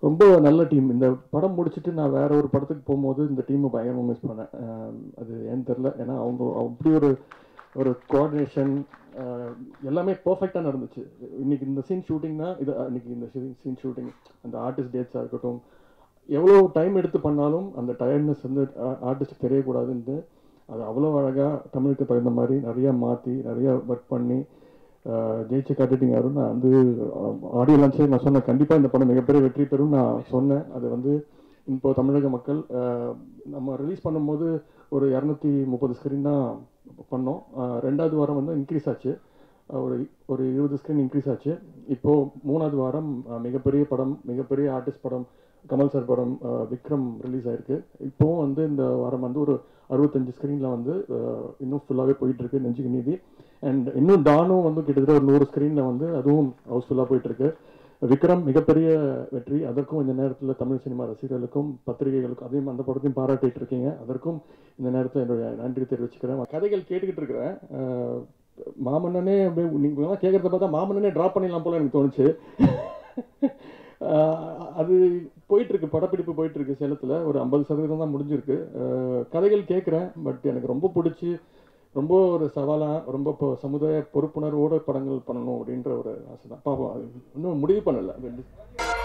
ரொம்ப நல்ல டீம் இந்த படம் முடிச்சுட்டு நான் வேற ஒரு படத்துக்கு போகும்போது இந்த டீமை பயங்கரமாக மிஸ் பண்ணேன் அஹ் அது ஏன்னு தெரில ஏன்னா அவங்க அப்படி ஒரு ஒரு கோஆர்டினேஷன் எல்லாமே பர்ஃபெக்டாக நடந்துச்சு இன்னைக்கு இந்த சீன் ஷூட்டிங்னா இது அஹ், இன்னைக்கு இந்த சீன் ஷூட்டிங் அந்த ஆர்டிஸ்ட் டேட்ஸாக இருக்கட்டும் எவ்வளோ டைம் எடுத்து பண்ணாலும் அந்த டயர்ட்னஸ் வந்து ஆர்டிஸ்ட் தெரியக்கூடாதுன்ட்டு அது அவ்வளோ அழகாக தமிழுக்கு தகுந்த மாதிரி நிறையா மாற்றி நிறையா ஒர்க் பண்ணி அஹ், ஜெயிச்சு காட்டிட்டீங்க அருண் நான் வந்து ஆடியோ லான்ச்சே நான் சொன்னேன் கண்டிப்பாக இந்த படம் மிகப்பெரிய வெற்றி பெறும் நான் சொன்னேன் அது வந்து இப்போ தமிழக மக்கள் அஹ், நம்ம ரிலீஸ் பண்ணும்போது ஒரு இரநூத்தி முப்பது ஸ்க்ரீன் தான் பண்ணோம் அஹ், ரெண்டாவது வாரம் வந்து இன்க்ரீஸ் ஆச்சு அஹ், ஒரு ஒரு இருபது ஸ்க்ரீன் இன்க்ரீஸ் ஆச்சு இப்போது மூணாவது வாரம் அஹ், மிகப்பெரிய படம் மிகப்பெரிய ஆர்டிஸ்ட் படம் கமல் சார் படம் அஹ், விக்ரம் ரிலீஸ் ஆயிருக்கு இப்போவும் வந்து இந்த வாரம் வந்து ஒரு அறுபத்தஞ்சு ஸ்க்ரீனில் வந்து அஹ், இன்னும் ஃபுல்லாகவே போயிட்டுருக்கு நெஞ்சுக்கு நீதி அண்ட் இன்னும் டானும் வந்து கிட்டத்தட்ட ஒரு நூறு ஸ்க்ரீனில் வந்து அதுவும் ஹவுஸ்ஃபுல்லாக போயிட்டுருக்கு விக்ரம் மிகப்பெரிய வெற்றி அதற்கும் இந்த நேரத்தில் தமிழ் சினிமா ரசிகர்களுக்கும் பத்திரிகைகளுக்கும் அதையும் அந்த படத்தையும் பாராட்டிட்டு இருக்கீங்க அதற்கும் இந்த நேரத்தில் என்னுடைய நன்றி தெரிவிச்சுக்கிறேன் கதைகள் கேட்டுக்கிட்டு இருக்கிறேன் அஹ், மாமன்னனே அப்படியே நீங்கள் கேட்குறத பார்த்தா மாமன்னனே ட்ராப் பண்ணிடலாம் போல எனக்கு தோணுச்சு அஹ், அது போயிட்டு இருக்கு படப்பிடிப்பு போயிட்டு இருக்கு சேலத்தில் ஒரு ஐம்பது சதவீதம் தான் முடிஞ்சிருக்கு அஹ், கதைகள் கேட்குறேன் பட் எனக்கு ரொம்ப பிடிச்சி ரொம்ப ஒரு சவாலாக ரொம்ப இப்போ சமுதாய பொறுப்புணர்வோட படங்கள் பண்ணணும் அப்படின்ற ஒரு ஆசை தான் பாப்போம் அது இன்னும் முடிவு பண்ணலை